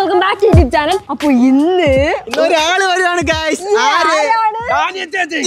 Welcome back to YouTube channel അപ്പൊ ഇന്ന് ഒരാള് വരുവാണ് ഗൈസ് ആര് ആരാണ്?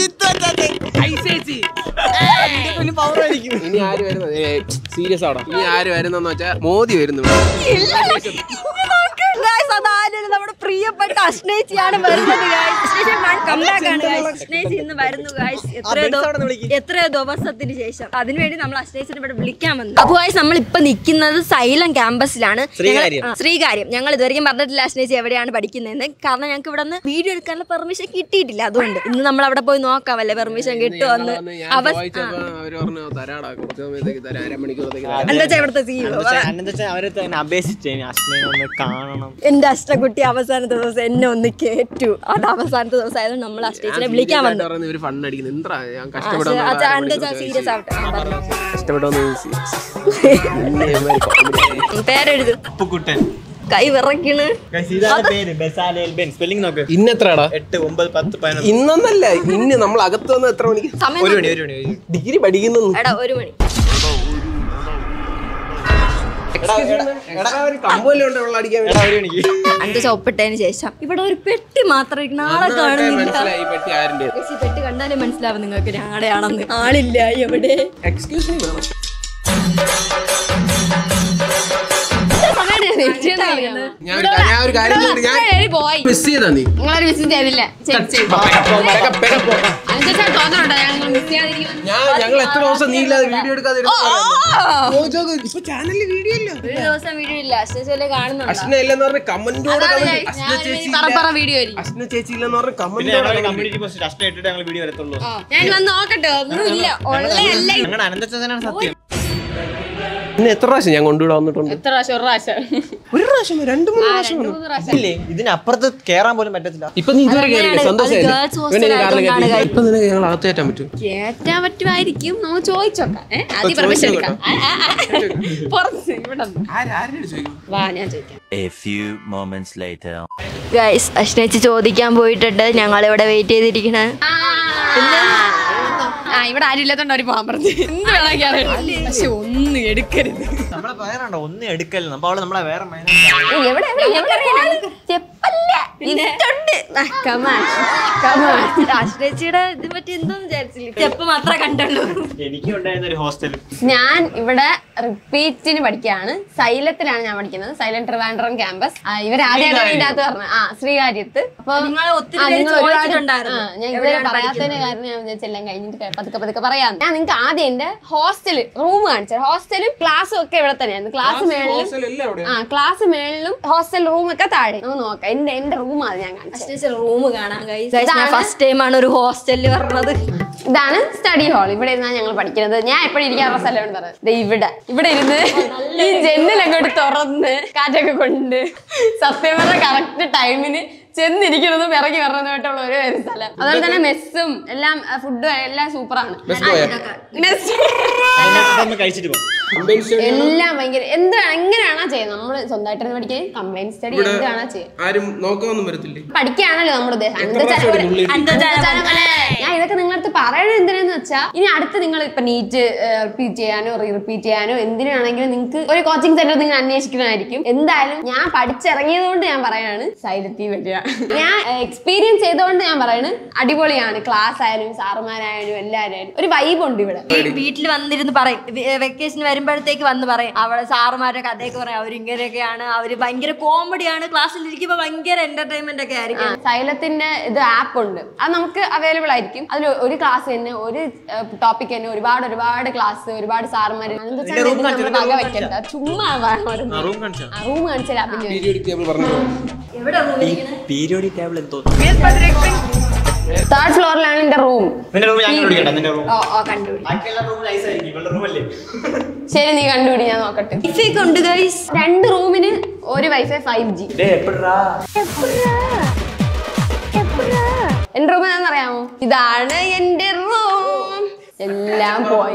പവർ ആയിരിക്കും ഇനി ആര് വരുന്നത് സീരിയസ് ആണോ ഇനി ആര് വരുന്നെന്ന് വെച്ചാ മോദി വരുന്നു ഇല്ല. നോക്ക് guys, അതാരാണ് നമ്മുടെ പ്രിയപ്പെട്ട അശ്നേച്ചിയാണ് വരുന്നത് guys. അശ്നേച്ചി comeback ആണ് guys. അശ്നേച്ചി ഇന്ന് വരുന്നു guys. എത്രയോ ബെൻസ് ദോ- അവിടെ നിന്ന് വിളിക്ക്. എത്രയോ ദിവസത്തിന് ശേഷം അതിനുവേണ്ടി നമ്മൾ അശ്നേച്ചിനെ ഇവിടെ വിളിക്കാൻ വന്നു അപ്പൊ guys നമ്മൾ ഇപ്പൊ നിൽക്കുന്നത് സൈലം ക്യാമ്പസിലാണ് ശ്രീകാര്യം. ഞങ്ങൾ- ആ, ശ്രീകാര്യം ഞങ്ങൾ ഇതുവരെയും പറഞ്ഞിട്ടില്ല അശ്നേച്ചി എവിടെയാണ് പഠിക്കുന്നതെന്ന് കാരണം ഞങ്ങൾക്ക് ഇവിടെ നിന്ന് വീഡിയോ എടുക്കാനുള്ള പെർമിഷൻ കിട്ടിയിട്ടില്ല അതുകൊണ്ട് ഇന്ന് നമ്മൾ അവിടെ പോയി നോക്കാമല്ലേ പെർമിഷൻ കിട്ടുമെന്ന് ഞാൻ അവ ചോദിച്ചപ്പോ അവര് പറഞ്ഞു തരാടാ കുറച്ച് സമയത്തേക്ക് തരാം അരമണിക്കൂറത്തേക്ക് തരാം എന്താ വെച്ചാ ഇവിടുത്തെ CEO? അവരത്തെ അപേക്ഷിച്ചേ അശ്മയെ ഒന്ന് കാണണം എന്റെ അഷ്ടകുട്ടി അവസാനത്തെ ദിവസം എന്നെ ഒന്ന് കേറ്റു അത് അവസാനത്തെ ദിവസം ആയതുകൊണ്ട് നമ്മൾ അഷ്ടേച്ചിനെ വിളിക്കാൻ വന്നു പറയുന്നത് ഇവര് ഫണ്ട് അടിക്കുന്നത് എന്താ ഞാൻ ആ, കഷ്ടപ്പെടുന്നു ശരി, അച്ഛാ, എന്താ സീരിയസ് ആവട്ടെ ആ, പറഞ്ഞോ. കഷ്ടപ്പെടുന്നു പേരെഴുത് ഉപ്പുക്കുട്ടൻ കൈ വിറയ്ക്കണ് Guys, ഇതാണ് പേര് ബെസാലേൽ ബെൻ സ്പെല്ലിംഗ് നോക്ക് ഇന്നെത്രടാ എട്ട് ഒമ്പത് പത്ത് പതിനൊന്ന് ഇന്നൊന്നല്ല ഇന്ന് നമ്മൾ അകത്ത് വന്ന് എത്ര മണിക്ക് സമയം ഒരു മണി ഒരു മണി ഒരു മണി. ഡിഗ്രി പഠിക്കുന്നു എടാ ഒരു മണി കമ്പല്ലേ ഉണ്ട് വെള്ളം അടിക്കാൻ എടാ ഒരു മണിക്ക് അന്ത ചോപ്പിട്ടതിന് ശേഷം ഇവിടെ ഒരു പെട്ടി മാത്രം ഇരിക്കണം. ആളെ കാണുന്നില്ല മനസ്സിലായി പെട്ടി ആരുടെ ഈ പെട്ടി കണ്ടാലേ മനസ്സിലാവും നിങ്ങൾക്ക് ഞങ്ങളുടെയാണെന്ന് ആളില്ല എവിടെ എക്സ്ക്യൂസ് മീ വേണം സമയം ഞാൻ wait ചെയ്യണ കളിക്കുന്നത്. ഞാൻ ഒരു കാര്യം- ഞാൻ ഒരു കാര്യം ചോദിക്കട്ടെ? ഞാൻ പോയി മിസ് ചെയ്താ നീ നിങ്ങളൊരു വിസിറ്റ് ചെയ്തില്ല ശരി ശരി പെട- പെട പോ. അതിന്റെ തോന്നുന്നുണ്ടോ ഞങ്ങൾ മിസ് ചെയ്യാതിരിക്കും ഞാൻ ഞങ്ങൾ എത്ര ദിവസം നീ ഇല്ലാതെ വീഡിയോ എടുക്കാതെ ഇരുന്ന് പറയുന്നു. ചോദിച്ച് നോക്ക്. ഇപ്പൊ ചാനലിൽ വീഡിയോ ഇല്ല ഒരു ദിവസം വീഡിയോ ഇല്ല അശ്വലെ കാണുന്നുണ്ടോ അശ്ന ഇല്ലെന്ന് പറഞ്ഞ കമന്റോട് കമന്റ് അശ്ന ചേച്ചി പറ ഇല്ല. പറ വീഡിയോ ആയിരിക്കും അശ്ന ചേച്ചി ഇല്ലെന്ന് പറഞ്ഞ പിന്നെ കമന്റോട് ഞങ്ങളുടെ കമ്മ്യൂണിറ്റി പോസ്റ്റ് അഷ്ടം ഇട്ടിട്ട് ഞങ്ങൾ വീഡിയോ വരത്തുള്ളൂ ഞാൻ വന്ന് നോക്കട്ടെ ഒന്നും ഇല്ല ഉള്ളതല്ല ഞങ്ങളുടെ അനന്തച്ചനാണ് സത്യം പിന്നെ എത്ര പ്രാവശ്യം ഞാൻ കൊണ്ടുവിടാൻ വന്നിട്ടുണ്ട് എത്ര പ്രാവശ്യം ഒരു പ്രാവശ്യം ഒരു പ്രാവശ്യം രണ്ട് മൂന്ന് ആ, പ്രാവശ്യം രണ്ട് മൂന്ന് പ്രാവശ്യം ഇല്ലേ ഇതിനപ്പുറത്ത് കേറാൻ പോലും പറ്റത്തില്ല ഇപ്പൊ നീ ഇതുവരെ അതങ്ങനെയാണ്. കയറിയില്ലേ? സന്തോഷമായില്ലേ? അത് girls ഇവനെ ഇനി hostel കാറിൽ ആയതുകൊണ്ടാണ് കയറ്റി. ഇപ്പൊ നിനക്ക് ഞങ്ങൾ അകത്ത് കയറ്റാൻ പറ്റും കേറ്റാൻ പറ്റുമായിരിക്കും നമുക്ക് ചോദിച്ചോക്കാം ഏഹ് ആദ്യം ചോദിച്ചു പെർമിഷൻ നോക്കാം. എടുക്കാം ആ, ആ, ആ. പുറത്ത് ഇവിടെ നിന്ന്. വാ ഞാൻ ചോദിക്കാം A few moments later. Guys അശ്നേച്ചി ചോദിക്കാൻ പോയിട്ടുണ്ട് ഞങ്ങൾ ഇവിടെ വെയിറ്റ് ചെയ്തിരിക്കണേ ആ, ആ ഇവിടെ ആരും ഇല്ലാത്തോണ്ട് അവര് പോകാൻ പറഞ്ഞു എന്ത് വേണമെങ്കിൽ അറിയാം പക്ഷെ ഒന്നും എടുക്കരുത് നമ്മളെ പറയാനുണ്ടോ ഒന്നും എടുക്കല്ല നമ്മൾ അവള് നമ്മളെ വേറെ മൈന എവിടെ സ്റ്റെപ്പല്ല ലിഫ്റ്റുണ്ട് അശ്നേച്ചിയുടെ ഇത് പറ്റി എന്തോന്ന് വിചാരിച്ചില്ല സ്റ്റെപ്പ് മാത്രമേ കണ്ടുള്ളൂ എനിക്ക് ഉണ്ടായിരുന്ന ഒരു ഹോസ്റ്റൽ ഞാൻ ഇവിടെ റിപ്പീറ്റിന് പഠിക്കുകയാണ് സൈലത്തിലാണ് ഞാൻ പഠിക്കുന്നത് സൈലന്റ് ട്രിവാൻഡ്രം ക്യാമ്പസ് ഇവർ ആദ്യമായിട്ട് ഇതിന്റെ അകത്ത് പറഞ്ഞു ആ ശ്രീകാര്യത്ത് അപ്പൊ നിങ്ങൾ ഒത്തിരി ആ, പേര് നിങ്ങൾ ഒരുപാട് ചോദിച്ചിട്ടുണ്ടായിരുന്നു. ആ, ഞാൻ ഇതുവരെ എവിടെയാണ് പറയാത്തതിന് കാരണം ഞാൻ വിചാരിച്ചു എല്ലാം കഴിഞ്ഞിട്ട് പതുക്കെ പതുക്കെ പറയാം ഞാൻ നിങ്ങൾക്ക് ആദ്യം എന്റെ ഹോസ്റ്റല് റൂം കാണിച്ചത് ഹോസ്റ്റലും ക്ലാസ്സും ഒക്കെ ഇവിടെ തന്നെയായിരുന്നു ക്ലാസ് മേളിലും ആ ക്ലാസ് മേളിലും ഹോസ്റ്റൽ റൂം ഒക്കെ താഴെ നമുക്ക് നോക്കാം എന്റെ എന്റെ റൂം അത് ഞാൻ കാണിച്ചത് അശ്നേച്ചി റൂം കാണാൻ കഴിയും ഞാൻ ഇതാണ് ഫസ്റ്റ് ടൈം ആണ് ഒരു ഹോസ്റ്റലിൽ പറഞ്ഞത് ഇതാണ് സ്റ്റഡി ഹാൾ ഇവിടെ ഇരുന്നാണ് ഞങ്ങൾ പഠിക്കുന്നത് ഞാൻ എപ്പോഴും ഇരിക്കാറുള്ള സ്ഥലമാണ് പറയുന്നത് ദേ ഇവിടെ ഇവിടെ ഇരുന്ന് ഈ ജനലങ്ങോട്ട് തുറന്ന് കാറ്റൊക്കെ കൊണ്ട് സത്യം പറഞ്ഞ കറക്റ്റ് ടൈമിന് ചെന്നിരിക്കുന്നതും ഇറങ്ങി വരണതുമായിട്ടുള്ള ഒരു ഒരു സ്ഥലം അതുപോലെ തന്നെ മെസ്സും എല്ലാം ഫുഡും എല്ലാം സൂപ്പറാണ് മെസ് കഴിച്ചിട്ട് പോകും എല്ലാം ഭയങ്കര എന്താണ് എങ്ങനെയാണോ ചെയ്യുന്നത് നമ്മൾ സ്വന്തമായിട്ട് പഠിക്കാൻ കംപ്ലൈന്റ് സ്റ്റഡി എന്താണോ ചെയ്യുക ആരും നോക്കാനൊന്നും വരത്തില്ലേ പഠിക്കാണല്ലോ നമ്മുടെ ഉദ്ദേശം പ്രാവശ്യം അന്ധചാരം- ഉള്ളിൽ അന്ധചാരം പോലെ. ഞാൻ ഇതൊക്കെ നിങ്ങളടുത്ത് പറയണത് എന്തിനാന്ന് വെച്ചാൽ ഇനി അടുത്ത് നിങ്ങൾ ഇപ്പൊ നീറ്റ് റിപ്പീറ്റ് ചെയ്യാനോ റീ റിപ്പീറ്റ് ചെയ്യാനോ എന്തിനാണെങ്കിലും നിങ്ങൾക്ക് ഒരു കോച്ചിങ് സെന്റർ നിങ്ങൾ അന്വേഷിക്കുന്നതായിരിക്കും എന്തായാലും ഞാൻ പഠിച്ചിറങ്ങിയത് കൊണ്ട് ഞാൻ പറയാണ് സൈലത്തി വരിക ഞാൻ എക്സ്പീരിയൻസ് ചെയ്തുകൊണ്ട് ഞാൻ പറയാണ് അടിപൊളിയാണ് ക്ലാസ് ആയാലും സാറുമാരായാലും എല്ലാവരും ഒരു വൈബ് ഉണ്ട് ഇവിടെ വീട്ടിൽ വന്നിരുന്ന് പറയും വെക്കേഷൻ വരുമ്പോഴത്തേക്ക് വന്ന് പറയും അവിടെ സാറുമാരുടെ കഥയൊക്കെ പറയും അവരിങ്ങനെയൊക്കെയാണ് അവര് ഭയങ്കര കോമഡിയാണ് ക്ലാസ്സിൽ ഇരിക്കുമ്പോ ഭയങ്കര എന്റർടൈൻമെന്റ് ഒക്കെ ആയിരിക്കും സൈലത്തിന്റെ ഇത് ആപ്പ് ഉണ്ട് അത് നമുക്ക് അവൈലബിൾ ആയിരിക്കും അതിൽ ഒരു ക്ലാസ് തന്നെ ഒരു ടോപ്പിക് തന്നെ ഒരുപാട് ഒരുപാട് ക്ലാസ് ഒരുപാട് സാറുമാർ room കാണിച്ചു, ഇതിന്റെ room വെക്കണ്ട ചുമ്മാ റൂം കാണിച്ചാ റൂം കാണിച്ചാൽ അതിന് പീരിയോഡിക് ടേബിൾ പറഞ്ഞു എവിടെ റൂം ഇരിക്കുന്നത് പീരിയോഡിക് ടേബിൾ എന്തോ തേർഡ് ഫ്ലോറിലാണ് എന്റെ റൂം നിന്റെ റൂം ഞാൻ കണ്ടുപിടിക്കട്ടെ നിന്റെ റൂം ഓ ഓ കണ്ടുപിടി ബാക്കിയുള്ള റൂം നൈസ് ആയിരിക്കും ഇവളുടെ റൂം അല്ലേ ശരി നീ കണ്ടുപിടി ഞാൻ നോക്കട്ടെ വൈഫൈ ഒക്കെ ഉണ്ട് ഗൈസ് രണ്ട് റൂമിന് ഒരു വൈഫൈ ഫൈവ് ജി ഡേ എപ്പോഴാ എന്റെ റൂം എന്താണെന്ന് അറിയാമോ ഇതാണ് എന്റെ റൂം എല്ലാം പോയി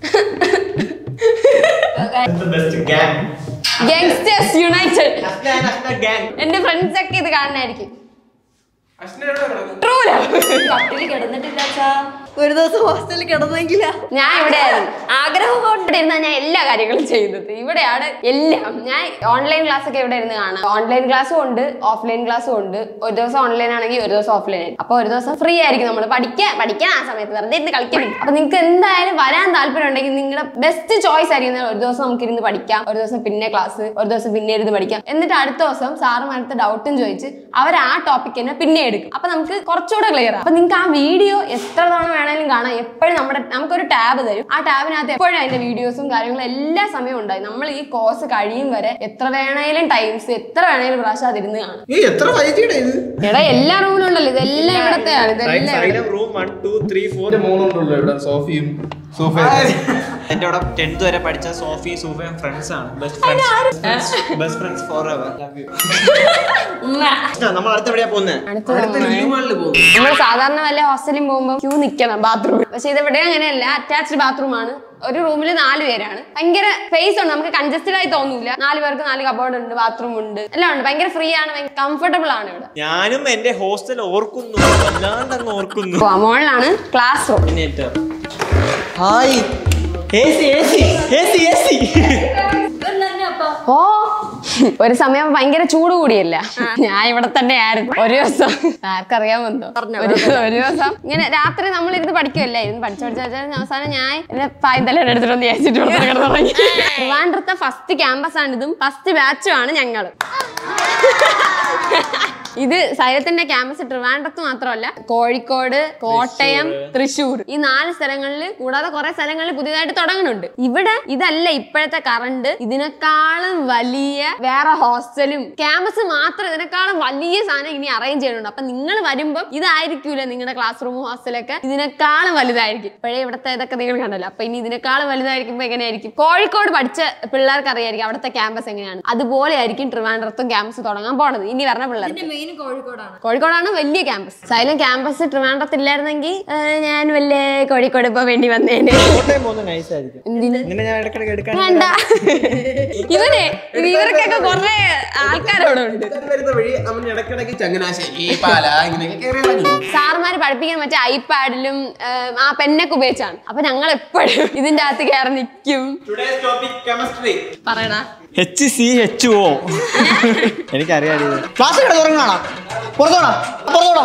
best gang gangsters united gang എന്റെ ഫ്രണ്ട്സ് ഒക്കെ ഇത് കാണുന്നതായിരിക്കും അശ്ന എവിടെ കിടക്കുന്നു? ട്രൂല കട്ടിൽ കിടന്നിട്ടില്ല അച്ഛാ ഒരു ദിവസം ഹോസ്റ്റലിൽ കിടന്നെങ്കില ഞാൻ ഇവിടെയായിരുന്നു ആഗ്രഹം കൊണ്ട് ഇവിടെ ഇരുന്നാ ഞാൻ എല്ലാ കാര്യങ്ങളും ചെയ്യുന്നത് ഇവിടെയാണ് എല്ലാം ഞാൻ ഓൺലൈൻ ക്ലാസ് ഒക്കെ ഇവിടെ ഇരുന്ന് കാണാം ഓൺലൈൻ ക്ലാസ്സും ഉണ്ട് ഓഫ്ലൈൻ ക്ലാസ്സും ഉണ്ട് ഒരു ദിവസം ഓൺലൈൻ ആണെങ്കിൽ ഒരു ദിവസം ഓഫ്ലൈൻ ആയിരിക്കും അപ്പൊ ഒരു ദിവസം ഫ്രീ ആയിരിക്കും നമ്മൾ പഠിക്കാൻ പഠിക്കാൻ ആ സമയത്ത് വെറുതെ ഇരുന്ന് കളിക്കാൻ അപ്പൊ നിങ്ങൾക്ക് എന്തായാലും വരാൻ താല്പര്യം ഉണ്ടെങ്കിൽ നിങ്ങളുടെ ബെസ്റ്റ് ചോയ്സ് ആയിരിക്കും ഒരു ദിവസം നമുക്ക് ഇരുന്ന് പഠിക്കാം ഒരു ദിവസം പിന്നെ ക്ലാസ് ഒരു ദിവസം പിന്നെ ഇരുന്ന് പഠിക്കാം എന്നിട്ട് അടുത്ത ദിവസം സാറുമാരത്തെ ഡൗട്ടും ചോദിച്ച് അവർ ആ ടോപ്പിക് തന്നെ പിന്നെ എടുക്കും അപ്പൊ നമുക്ക് കുറച്ചുകൂടെ ക്ലിയർ ആവും അപ്പൊ നിങ്ങൾക്ക് ആ വീഡിയോ എത്ര തവണ വേണമെങ്കിലും കാണാം എപ്പോഴും നമ്മുടെ നമുക്കൊരു ടാബ് തരും ആ ടാബിനകത്ത് എപ്പോഴും അതിന്റെ വീഡിയോസും കാര്യങ്ങളും എല്ലാ സമയവും ഉണ്ടായി നമ്മൾ ഈ കോഴ്സ് കഴിയും വരെ എത്ര വേണേലും ടൈംസ് എത്ര വേണേലും പ്രാവശ്യം അതിരുന്ന് കാണും ഏയ് എത്ര വൈകിയുടെ ഇത് എടാ എല്ലാ റൂമിലും ഉണ്ടല്ലോ ഇതെല്ലാം ഇവിടത്തെയാണ് ഇതെല്ലാം ഇവിടെ. Room one two three four ഒരു മോളുണ്ടല്ലോ ഇവിടെ സോഫിയും സോഫയും എന്റെ അവിടെ ടെൻത്ത് വരെ പഠിച്ച സോഫി സൂഫയും ഫ്രണ്ട്സ് ആണ് best friends best friends for ever love you നമ്മൾ അടുത്ത എവിടെയാ പോകുന്നത് അടുത്ത അടുത്ത ന്യൂ മാളിൽ പോകും നമ്മൾ സാധാരണ വല്ല ഹോസ്റ്റലിൽ പോകുമ്പോൾ ക്യൂ നിൽക്കണം ബാത്റൂമിൽ പക്ഷെ ഇതിവിടെ അങ്ങനെയല്ല അറ്റാച്ച്ഡ് ബാത്റൂം ആണ് ഒരു റൂമിൽ നാല് പേരാണ് ഭയങ്കര സ്പേസ് ഉണ്ട് നമുക്ക് കൺജസ്റ്റഡ് ആയി തോന്നൂല നാല് പേർക്ക് നാല് കബോർഡ് ഉണ്ട് ബാത്റൂം ഉണ്ട് എല്ലാം ഉണ്ട് ഭയങ്കര ഫ്രീ ആണ് കംഫർട്ടബിൾ ആണ് ഇവിടെ ഞാനും എന്റെ ഹോസ്റ്റൽ ഓർക്കുന്നു അല്ലാണ്ട് അങ്ങ് ഓർക്കുന്നു അപ്പൊ മുകളിലാണ് class room hi AC AC AC AC ഓ ഒരു സമയം ഭയങ്കര ചൂട് കൂടിയല്ല ഞാൻ ഇവിടെ തന്നെ ആയിരുന്നു ഒരു ദിവസം ആർക്കറിയാമെന്തോ ഒരു ഒരു ദിവസം ഇങ്ങനെ രാത്രി നമ്മൾ ഇരുന്ന് പഠിക്കുമല്ലേ ഇരുന്ന് പഠിച്ചു പഠിച്ചു പഠിച്ചു അവസാനം ഞാൻ എന്റെ പായന്തല എടുത്തിട്ടൊന്ന് വിചാരിച്ചിട്ട് ഇവിടെ കിടന്ന് തുടങ്ങി ട്രിവാൻഡ്രത്തെ ഫസ്റ്റ് ക്യാമ്പസ് ആണ് ഇതും ഫസ്റ്റ് ബാച്ചും ആണ് ഞങ്ങള് ഇത് സൈലത്തിന്റെ ക്യാമ്പസ് ട്രിവാൻഡ്രത്ത് മാത്രമല്ല കോഴിക്കോട് കോട്ടയം തൃശ്ശൂർ ഈ നാല് സ്ഥലങ്ങളിൽ കൂടാതെ കുറെ സ്ഥലങ്ങളിൽ പുതിയതായിട്ട് തുടങ്ങുന്നുണ്ട് ഇവിടെ ഇതല്ല ഇപ്പോഴത്തെ കറണ്ട് ഇതിനേക്കാളും വലിയ വേറെ ഹോസ്റ്റലും ക്യാമ്പസ് മാത്രം ഇതിനേക്കാളും വലിയ സാധനം ഇനി അറേഞ്ച് ചെയ്യുന്നുണ്ട് അപ്പൊ നിങ്ങൾ വരുമ്പോൾ ഇതായിരിക്കൂല നിങ്ങളുടെ ക്ലാസ് റൂം ഹോസ്റ്റലൊക്കെ ഇതിനേക്കാളും വലുതായിരിക്കും ഇപ്പോഴേ ഇവിടുത്തെ ഇതൊക്കെ നിങ്ങൾ കണ്ടല്ലോ അപ്പൊ ഇനി ഇതിനേക്കാളും വലുതായിരിക്കുമ്പോൾ എങ്ങനെയായിരിക്കും കോഴിക്കോട് പഠിച്ച പിള്ളേർക്ക് അറിയായിരിക്കും അവിടുത്തെ ക്യാമ്പസ് എങ്ങനെയാണ് അതുപോലെ ആയിരിക്കും ട്രിവാൻഡ്രത്തും ക്യാമ്പസ് തുടങ്ങാൻ പോണത് ഇനി വരണ പിള്ളേർക്ക് മെയിൻ കോഴിക്കോടാണ് കോഴിക്കോടാണ് വലിയ ക്യാമ്പസ് സൈലം ക്യാമ്പസ് ട്രിവാൻഡ്രത്തില്ലായിരുന്നെങ്കിൽ ഞാൻ വലിയ കോഴിക്കോട് ഇപ്പൊ വേണ്ടി വന്നേനെ കോട്ടയം പോകുന്നത് നൈസ് ആയിരിക്കും എന്തിന് ഇങ്ങനെ ഞാൻ ഇടയ്ക്കിടയ്ക്ക് എടുക്കാൻ വേണ്ട ഇവനെ ഇത് ഇവർക്കൊക്കെ കുറെ ആൾക്കാരവിടെ ഉണ്ട് വരുന്ന വഴി അവൻ ഇടയ്ക്കിടയ്ക്ക് ചങ്ങനാശ്ശേരി പാല ഇങ്ങനെയൊക്കെ കയറി ഇറങ്ങി സാറുമാര് പഠിപ്പിക്കാൻ മറ്റേ ഐപാഡിലും ആ പെന്നൊക്കെ ഉപയോഗിച്ചാണ് അപ്പൊ ഞങ്ങൾ എപ്പോഴും ഇതിന്റെ അകത്ത് കയറി നിൽക്കും കെമിസ്ട്രി പറയടാ എച്ച് സി എച്ച് ഒ എനിക്കറിയാം ക്ലാസ് കിടന്ന് ഉറങ്ങാണോ പുറത്തോടാ പുറത്തോടാ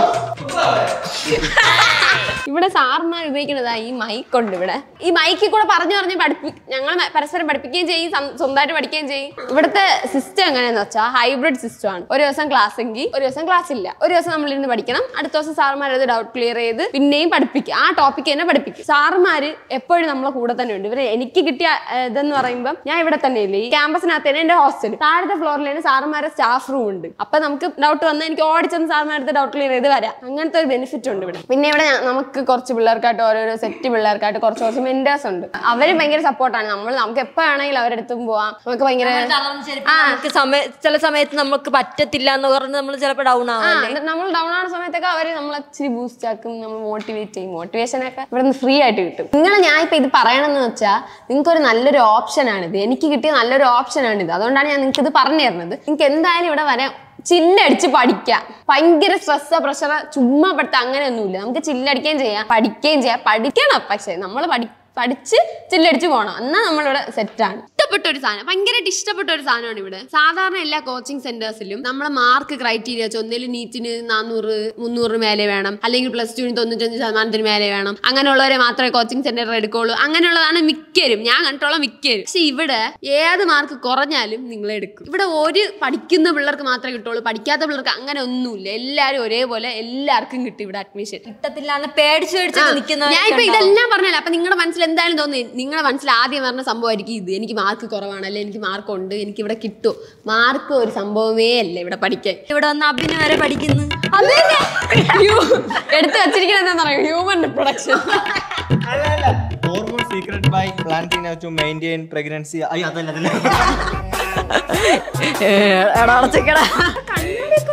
ഇവിടെ സാറിന്മാർ ഉപയോഗിക്കുന്നതാ ഈ മൈക്ക് ഉണ്ട് ഇവിടെ ഈ മൈക്കിൽ കൂടെ പറഞ്ഞു പറഞ്ഞ് പഠിപ്പി ഞങ്ങൾ പരസ്പരം പഠിപ്പിക്കുകയും ചെയ്യും സ്വ- സ്വന്തമായിട്ട് പഠിക്കുകയും ചെയ്യും ഇവിടുത്തെ സിസ്റ്റം എങ്ങനെയാന്ന് വെച്ചാൽ ഹൈബ്രിഡ് സിസ്റ്റം ആണ് ഒരു ദിവസം ക്ലാസ് എങ്കിൽ ഒരു ദിവസം ക്ലാസ് ഇല്ല ഒരു ദിവസം നമ്മൾ ഇരുന്ന് പഠിക്കണം അടുത്ത ദിവസം സാറുമാരത് ഡൗട്ട് ക്ലിയർ ചെയ്ത് പിന്നെയും പഠിപ്പിക്കുക ആ ടോപ്പിക്ക് തന്നെ പഠിപ്പിക്കും സാറുമാര് എപ്പോഴും നമ്മളെ കൂടെ തന്നെ ഉണ്ട് ഇവര് എനിക്ക് കിട്ടിയ ഏർ, ഇതെന്ന് പറയുമ്പോൾ ഞാൻ ഇവിടെ തന്നെ ഇല്ലേ ഈ ക്യാമ്പസിനകത്ത് തന്നെ എന്റെ ഹോസ്റ്റൽ താഴത്തെ ഫ്ലോറിൽ തന്നെ സാറുമാരുടെ സ്റ്റാഫ് റൂം ഉണ്ട് അപ്പൊ നമുക്ക് ഡൗട്ട് വന്നാൽ എനിക്ക് ഓടിച്ചെന്ന് സാറുമാരുടെ ഡൗട്ട് ക്ലിയർ ചെയ്ത് വരാം അങ്ങനത്തെ ഒരു ബെനിഫിറ്റ് ഉണ്ട് ഇവിടെ പിന്നെ ഇവിടെ ഞ- നമുക്ക് കുറച്ച് പിള്ളേർക്കായിട്ട് ഓരോരോ സെറ്റ് പിള്ളേർക്കായിട്ട് കുറച്ച് കുറച്ച് മെന്റേഴ്സ് ഉണ്ട് അവര് ഭയങ്കര സപ്പോർട്ടാണ് നമ്മൾ നമുക്ക് എപ്പോ വേണമെങ്കിലും അവരുടെ അടുത്തും പോവാം നമുക്ക് ഭയങ്കര നമുക്ക് സമയ ചില സമയത്ത് നമുക്ക് പറ്റത്തില്ല എന്ന് പറഞ്ഞ് നമ്മൾ ചിലപ്പോൾ ഡൗൺ ആ ആവും എന്നിട്ട് നമ്മൾ ഡൗൺ ആവുന്ന സമയത്തൊക്കെ അവര് നമ്മളെ ഇച്ചിരി ബൂസ്റ്റ് ആക്കും നമ്മൾ മോട്ടിവേറ്റ് ചെയ്യും മോട്ടിവേഷൻ ഒക്കെ ഇവിടെ നിന്ന് ഫ്രീ ആയിട്ട് കിട്ടും നിങ്ങൾ ഞാൻ ഇപ്പൊ ഇത് പറയണമെന്ന് വെച്ചാൽ നിങ്ങൾക്ക് ഒരു നല്ലൊരു ഓപ്ഷൻ ആണിത് എനിക്ക് കിട്ടിയ നല്ലൊരു ഓപ്ഷൻ ആണിത് അതുകൊണ്ടാണ് ഞാൻ നിങ്ങൾക്ക് ഇത് പറഞ്ഞു തരുന്നത് നിങ്ങൾക്ക് എന്തായാലും ഇവിടെ വരാൻ ചില്ലടിച്ച് പഠിക്കാം ഭയങ്കര സ്ട്രെസ് പ്രഷർ ചുമ്മാ പഠിത്തം അങ്ങനെയൊന്നുമില്ല നമുക്ക് ചില്ലടിക്കുകയും ചെയ്യാം പഠിക്കുകയും ചെയ്യാം പഠിക്കണം പക്ഷേ നമ്മൾ പഠി പഠിച്ച് ചില്ലടിച്ച് പോകണം എന്നാൽ നമ്മളിവിടെ സെറ്റാണ് ഇഷ്ടപ്പെട്ട ഒരു സാധനം ഭയങ്കരമായിട്ട് ഇഷ്ടപ്പെട്ട ഒരു സാധനമാണ് ഇവിടെ സാധാരണ എല്ലാ കോച്ചിങ് സെന്റേഴ്സിലും നമ്മളെ മാർക്ക് ക്രൈറ്റീരിയ വെച്ച് ഒന്നിലും നീറ്റിന് നാനൂറ് മുന്നൂറ് മേലെ വേണം അല്ലെങ്കിൽ പ്ലസ് ടുവിന് തൊണ്ണൂറ്റഞ്ച് ശതമാനത്തിന് മേലെ വേണം അങ്ങനെയുള്ളവരെ മാത്രമേ കോച്ചിങ് സെന്റർ എടുക്കുള്ളൂ അങ്ങനെയുള്ളതാണ് മിക്കരും ഞാൻ കണ്ടിട്ടുള്ള മിക്കരും പക്ഷെ ഇവിടെ ഏത് മാർക്ക് കുറഞ്ഞാലും നിങ്ങൾ എടുക്കും ഇവിടെ ഒരു പഠിക്കുന്ന പിള്ളേർക്ക് മാത്രമേ കിട്ടുള്ളൂ പഠിക്കാത്ത പിള്ളേർക്ക് അങ്ങനെ ഒന്നുമില്ല എല്ലാവരും ഒരേപോലെ എല്ലാവർക്കും കിട്ടും ഇവിടെ അഡ്മിഷൻ കിട്ടത്തില്ല എന്ന് പേടിച്ച് പേടിച്ച് നിൽക്കുന്ന ഞാൻ ഇപ്പൊ ഇതെല്ലാം പറഞ്ഞല്ലോ അപ്പൊ നിങ്ങളുടെ മനസ്സിൽ എന്തായാലും തോന്നി നിങ്ങളുടെ മനസ്സിൽ ആദ്യം പറഞ്ഞ സംഭവമായിരിക്കും ഇത് എനിക്ക് മാർക്ക് കുറവാണ് അല്ലെ എനിക്ക് മാർക്ക് ഉണ്ട് എനിക്ക് ഇവിടെ കിട്ടും മാർക്ക് ഒരു സംഭവമേ അല്ല ഇവിടെ പഠിക്കാൻ ഇവിടെ വന്ന് അഭിനയം വരെ പഠിക്കുന്നു അത് തന്നെ. ഹ്യൂ- എടുത്ത് വെച്ചിരിക്കുന്നത് എന്താ പറയുക human reproduction hormone secret by planting to maintain pregnancy അയ്യോ അതല്ല അതല്ല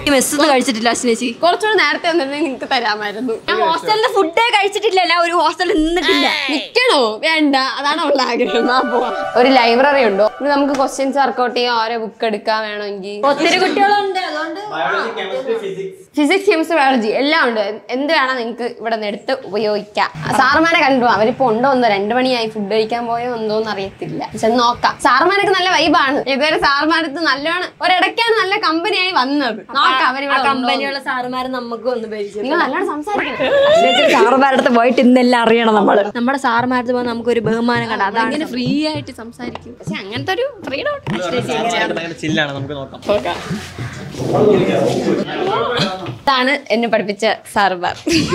മെസ്സിന്ന് കഴിച്ചിട്ടില്ല അശ്നേച്ചി കുറച്ചുകൂടെ നേരത്തെ വന്നിരുന്നെങ്കിൽ നിങ്ങൾക്ക് തരാമായിരുന്നു ഞാൻ ഹോസ്റ്റലിന്റെ ഫുഡേ കഴിച്ചിട്ടില്ല ഞാൻ ഒരു ഹോസ്റ്റലിൽ നിന്നിട്ടില്ല നിക്കണോ വേണ്ട അതാണ് അവളുടെ ആഗ്രഹം ആ പോവാം ഒരു ലൈബ്രറി ഉണ്ടോ ഇവിടെ നമുക്ക് ക്വസ്റ്റ്യൻസ് വർക്കൗട്ട് ചെയ്യാം ഓരോ ബുക്ക് എടുക്കാൻ വേണമെങ്കിൽ ഒത്തിരി കുട്ടികളുണ്ട് അതുകൊണ്ട് biology chemistry physics physics chemistry biology എല്ലാം ഉണ്ട് എന്ത് വേണം നിങ്ങൾക്ക് ഇവിടെ നിന്ന് എടുത്ത് ഉപയോഗിക്കാം സാറുമാരെ കണ്ടു അവരിപ്പോ ഉണ്ടോ എന്തോ രണ്ടു മണിയായി ഫുഡ് കഴിക്കാൻ പോയോ എന്തോന്ന് അറിയത്തില്ല പക്ഷെ നോക്കാം സാറുമാരൊക്കെ നല്ല വൈബാണ് ഇതുവരെ സാറുമാരത്ത് നല്ലോണം ഒരിടയ്ക്കാണ് നല്ല കമ്പനിയായി വന്നത് നോക്കാം ആ അവരിവിടെ ഉണ്ടോ എന്ന്. കമ്പനിയുള്ള സാറുമാര് നമുക്ക് ഒന്ന് പരിചയം നിങ്ങൾ നല്ലോണം സംസാരിക്കണം സാറുമാരുടെ അടുത്ത് പോയിട്ട് ഇന്നെല്ലാം അറിയണം നമ്മള് നമ്മുടെ സാറുമാരുടെ അടുത്ത് പോകുമ്പോൾ നമുക്ക് ഒരു ബഹുമാനം കണ്ട അതാണ് അങ്ങനെ ഫ്രീ ആയിട്ട് സംസാരിക്കും പക്ഷെ അങ്ങനത്തെ ഒരു ഫ്രീഡം ചില്ലാണ് നമുക്ക് നോക്കാം ഇതാണ് എന്നെ പഠിപ്പിച്ച സാറുമാർ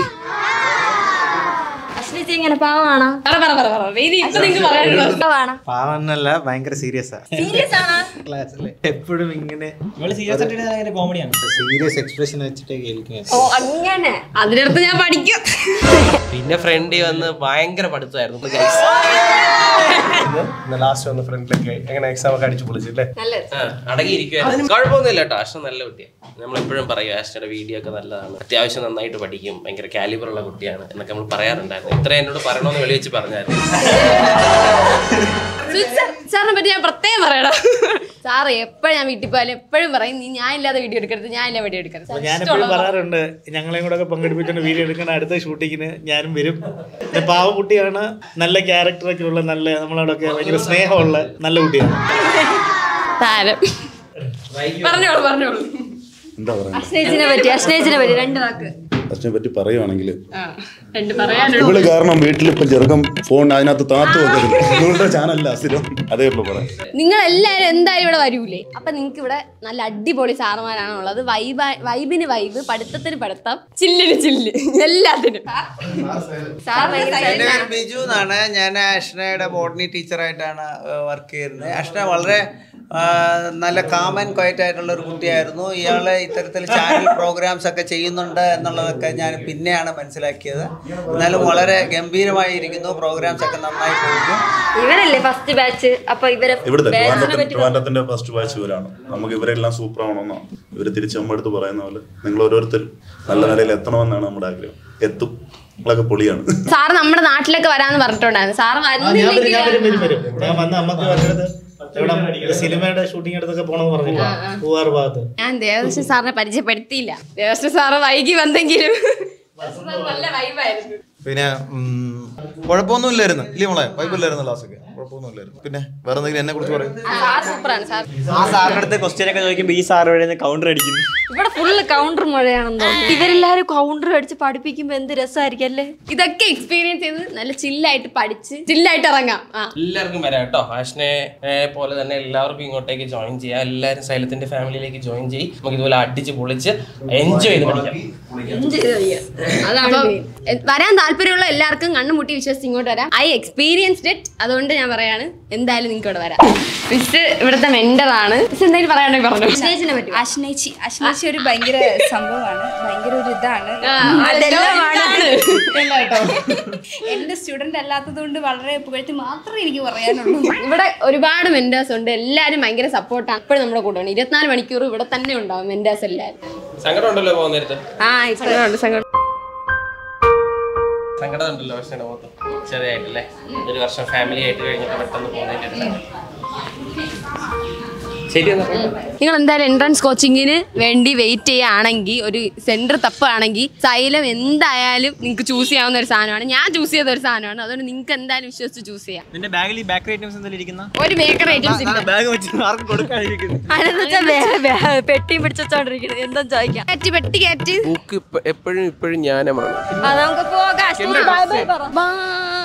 അശ്ലീച്ചി ഇങ്ങനെ പാവമാണോ പറ പറ പറ പറ ഇനി ഇപ്പൊ നിങ്ങൾക്ക് പറയാനുള്ളത് പാവാണോ പാവന്നല്ല ഭയങ്കര സീരിയസ് സീരിയസ് ആണോ ക്ലാസ്സിൽ എപ്പോഴും ഇങ്ങനെ നമ്മള് സീരിയസ് ആയിട്ട് ഭയങ്കര കോമഡിയാണ് സീരിയസ് എക്സ്പ്രഷൻ വെച്ചിട്ട് കേൾക്കുക ഓ അങ്ങനെ അതിനടുത്ത് ഞാൻ പഠിക്കും പിന്നെ ഫ്രണ്ടി വന്ന് ഭയങ്കര പഠിത്തമായിരുന്നു ലാസ്റ്റ് വന്ന് ഫ്രണ്ടിലൊക്കെ എങ്ങനെ എക്സാം ഒക്കെ അടിച്ചു പൊളിച്ചില്ലേ അടങ്ങിയിരിക്കുവായിരുന്നു കുഴപ്പമൊന്നുമില്ല കേട്ടോ ആഷ്ട നല്ല കുട്ടിയാണ് നമ്മൾ എപ്പോഴും പറയും ആഷ്ടയുടെ വീഡിയോ ഒക്കെ നല്ലതാണ് അത്യാവശ്യം നന്നായിട്ട് പഠിക്കും ഭയങ്കര കാലിബർ ഉള്ള കുട്ടിയാണ് എന്നൊക്കെ നമ്മൾ പറയാറുണ്ടായിരുന്നു ഇത്ര എന്നോട് പറയണമെന്ന് വെളി വെച്ച് പറഞ്ഞായിരുന്നു സാറിനെ പറ്റി ഞാൻ പ്രത്യേകം പറയണം സാറ് എപ്പോഴും ഞാൻ വീട്ടിൽ പോയാലും എപ്പോഴും പറയും നീ ഞാൻ ഇല്ലാതെ വീഡിയോ എടുക്കരുത് ഞാൻ ഇല്ല വീഡിയോ എടുക്കരുത് ഞാൻ എപ്പോഴും പറയാറുണ്ട് ഞങ്ങളെയും കൂടെ ഒക്കെ പങ്കെടുപ്പിച്ചുകൊണ്ട് വീഡിയോ എടുക്കുന്ന അടുത്ത ഷൂട്ടിങ്ങിന് ഞാനും വരും പിന്നെ പാവക്കുട്ടിയാണ് നല്ല ക്യാരക്ടറൊക്കെ ഉള്ള നല്ല നമ്മളോടൊക്കെ ഭയങ്കര സ്നേഹമുള്ള നല്ല കുട്ടിയാണ് താരം പറഞ്ഞോളൂ പറഞ്ഞോളൂ എന്താ പറയുക അശ്നേച്ചിനെ പറ്റി അശ്നേച്ചിനെ പറ്റി രണ്ട് വാക്ക് അതിനെ പറ്റി പറയുവാണെങ്കിൽ രണ്ട് പറയാനുള്ളൂ ഇവള് കാരണം വീട്ടിലിപ്പം ചെറുക്കം ഫോൺ അതിനകത്ത് താത്തു വെക്കരുത് ഇവളുടെ ചാനലല്ല സ്ഥിരം അതേ ഉള്ളൂ പറയാം നിങ്ങൾ എല്ലാവരും എന്തായാലും ഇവിടെ വരൂലേ അപ്പൊ നിങ്ങൾക്ക് ഇവിടെ നല്ല അടിപൊളി സാറുമാരാണ് ഉള്ളത് വൈബ് വൈബിന് വൈബ് പഠിത്തത്തിന് പഠിത്തം ചില്ലിന് ചില്ല് എല്ലാത്തിനും സാർ ഭയങ്കര എൻ്റെ പേര് ബിജു എന്നാണ് ഞാൻ അഷ്നയുടെ ബോട്ടണി ടീച്ചറായിട്ടാണ് വർക്ക് ചെയ്യുന്നത് അഷ്ന വളരെ ആ, നല്ല കാമൻ ക്വയറ്റ് ആയിട്ടുള്ള ഒരു കുട്ടിയായിരുന്നു ഇയാൾ ഇത്തരത്തിൽ ചാനൽ പ്രോഗ്രാംസ് ഒക്കെ ചെയ്യുന്നുണ്ട് എന്നുള്ളതൊക്കെ ഞാൻ പിന്നെയാണ് മനസ്സിലാക്കിയത് എന്നാലും വളരെ ഗംഭീരമായി ഇരിക്കുന്നു പ്രോഗ്രാംസ് ഒക്കെ നന്നായി പോകുന്നു ഇവരല്ലേ ഫസ്റ്റ് ബാച്ച് അപ്പൊ ഇവരെ ഇവിടുത്തെ ബാച്ചിനെ ട്രിവാൻഡ്രത്തിന്റെ പറ്റി ട്രിവാൻഡ്രത്തിന്റെ ഫസ്റ്റ് ബാച്ച് ഇവരാണ് നമുക്ക് ഇവരെല്ലാം സൂപ്പർ ആവണമെന്നോ ഇവര് തിരിച്ച് നമ്മുടെ അടുത്ത് പറയുന്ന പോലെ നിങ്ങൾ ഓരോരുത്തരും നല്ല നിലയിൽ എത്തണമെന്നാണ് നമ്മുടെ ആഗ്രഹം എത്തും നിങ്ങളൊക്കെ പൊളിയാണ് സാറ് നമ്മുടെ നാട്ടിലേക്ക് വരാന്ന് പറഞ്ഞിട്ടുണ്ടായിരുന്നു സാറ് ആ, ഞാൻ വരും ഞാൻ വരുന്നില്ലെങ്കിൽ വരും വരും വരും ഞാൻ വന്ന് അമ്മക്ക് വരരുത് ഇവിടെ ഒരു സിനിമയുടെ ഷൂട്ടിംഗ് അടുത്തൊക്കെ പോണെന്ന് പറഞ്ഞില്ല പൂവാർ ഭാഗത്ത് ഞാൻ ദേവദർശൻ സാറിനെ പരിചയപ്പെടുത്തിയില്ല ദേവദർശൻ സാറ് വൈകി വന്നെങ്കിലും നല്ല വൈബായിരുന്നു പിന്നെ കുഴപ്പമൊന്നുമില്ലായിരുന്നു ഇല്ലേ മോളെ വൈബില്ലായിരുന്നു ലാസ്റ്റ് ഒക്കെ കുഴപ്പമൊന്നുമില്ലായിരുന്നു പിന്നെ വേറെ എന്തെങ്കിലും എന്നെ കുറിച്ച് പറയും സാർ സൂപ്പറാണ് സാർ ആ സാറിന്റെ അടുത്ത് ക്വസ്റ്റ്യൻ ഒക്കെ ചോദിക്കുമ്പോൾ ഈ സാർ വഴി കൗണ്ടർ അടിക്കുന്നു ഇവിടെ ഫുള്ള് കൗണ്ടർ മഴയാണെന്ന് തോന്നുന്നു ഇവരെല്ലാരും കൗണ്ടർ അടിച്ച് പഠിപ്പിക്കുമ്പോ എന്ത് രസമായിരിക്കും അല്ലേ ഇതൊക്കെ എക്സ്പീരിയൻസ് ചെയ്ത് നല്ല ചില്ലായിട്ട് പഠിച്ച് ചില്ലായിട്ട് ഇറങ്ങാം ആ എല്ലാവർക്കും വരാം കേട്ടോ ആഷിനെ ഏ, പോലെ തന്നെ എല്ലാവർക്കും ഇങ്ങോട്ടേക്ക് ജോയിൻ ചെയ്യാം എല്ലാവരും സൈലത്തിന്റെ ഫാമിലിയിലേക്ക് ജോയിൻ ചെയ്യും നമുക്ക് ഇതുപോലെ അടിച്ച് പൊളിച്ച് എൻജോയ് ചെയ്ത് പഠിക്കാം അപ്പം എ- വരാൻ താല്പര്യമുള്ള എല്ലാവർക്കും കണ്ണുമുട്ടി വിശ്വസിച്ച് ഇങ്ങോട്ട് വരാം ഐ എക്സ്പീരിയൻസ്ഡ് ഇറ്റ് അതുകൊണ്ട് ഞാൻ പറയാണ് എന്തായാലും നിങ്ങൾക്ക് ഇവിടെ വരാം മിസ് ഇവിടുത്തെ മെന്റർ ആണ് മിസ് എന്തെങ്കിലും പറയാണെങ്കിൽ പറഞ്ഞു അശ്നേച്ചിനെ പറ്റി അശ്നേച്ചി അശ്നേച്ചി ഒരു ഭയങ്കര സംഭവമാണ് ഭയങ്കര ഒരു ഇതാണ് അതെല്ലാമാണ് എന്റെ സ്റ്റുഡന്റ് അല്ലാത്തത് കൊണ്ട് വളരെ പുകഴ്ത്തി മാത്രമേ എനിക്ക് പറയാനുള്ളൂ ഇവിടെ ഒരുപാട് മെന്റേഴ്സ് ഉണ്ട് എല്ലാവരും ഭയങ്കര സപ്പോർട്ടാണ് ഇപ്പോഴും നമ്മുടെ കൂടെ ഉണ്ട് ഇരുപത്തിനാല് മണിക്കൂർ ഇവിടെ തന്നെ ഉണ്ടാവും മെന്റേഴ്സ് എല്ലാവരും സങ്കടം ഉണ്ടല്ലോ പോകുന്ന നേരത്ത് ആ സങ്കടമുണ്ട് സങ്കടം സങ്കടം ഉണ്ടല്ലോ ആഷിയുടെ മുഖത്ത് ചെറിയായിട്ടല്ലേ ഒരു വർഷം ഫാമിലി ആയിട്ട് കഴിഞ്ഞിട്ട് പെട്ടെന്ന് പോകുന്നതിന്റെ ഒരു സങ്കടം. ശരി എന്നാ നിങ്ങൾ എന്തായാലും എൻട്രൻസ് കോച്ചിങ്ങിന് വേണ്ടി വെയിറ്റ് ചെയ്യുകയാണെങ്കിൽ ഒരു സെന്റർ തപ്പാണെങ്കിൽ സൈലം എന്തായാലും നിങ്ങൾക്ക് ചൂസ് ചെയ്യാവുന്ന ഒരു സാധനമാണ് ഞാൻ ചൂസ് ചെയ്ത ഒരു സാധനമാണ് അതുകൊണ്ട് നിങ്ങൾക്ക് എന്തായാലും വിശ്വസിച്ച് ചൂസ് ചെയ്യാം നിന്റെ ബാഗിൽ ഈ ബാക്കറി ഐറ്റംസ് എന്തെങ്കിലും ഇരിക്കുന്ന ഒരു ബേക്കറി ഐറ്റംസ് ഇല്ല ബാഗ് വെച്ച് ആർക്കും കൊടുക്കാതിരിക്കുന്നു അതെന്ന് വെച്ചാൽ വേറെ വേ- പെട്ടിയും പിടിച്ചോണ്ടിരിക്കുന്നത് എന്താ ചോദിക്കാം കയറ്റി വെട്ടി കയറ്റി ബുക്ക് എപ്പോഴും ഇപ്പോഴും ജ്ഞാനമാണ് ആ, നമുക്ക് പോകാം അശ്നേച്ചി ബൈ ബൈ പറ ബൈ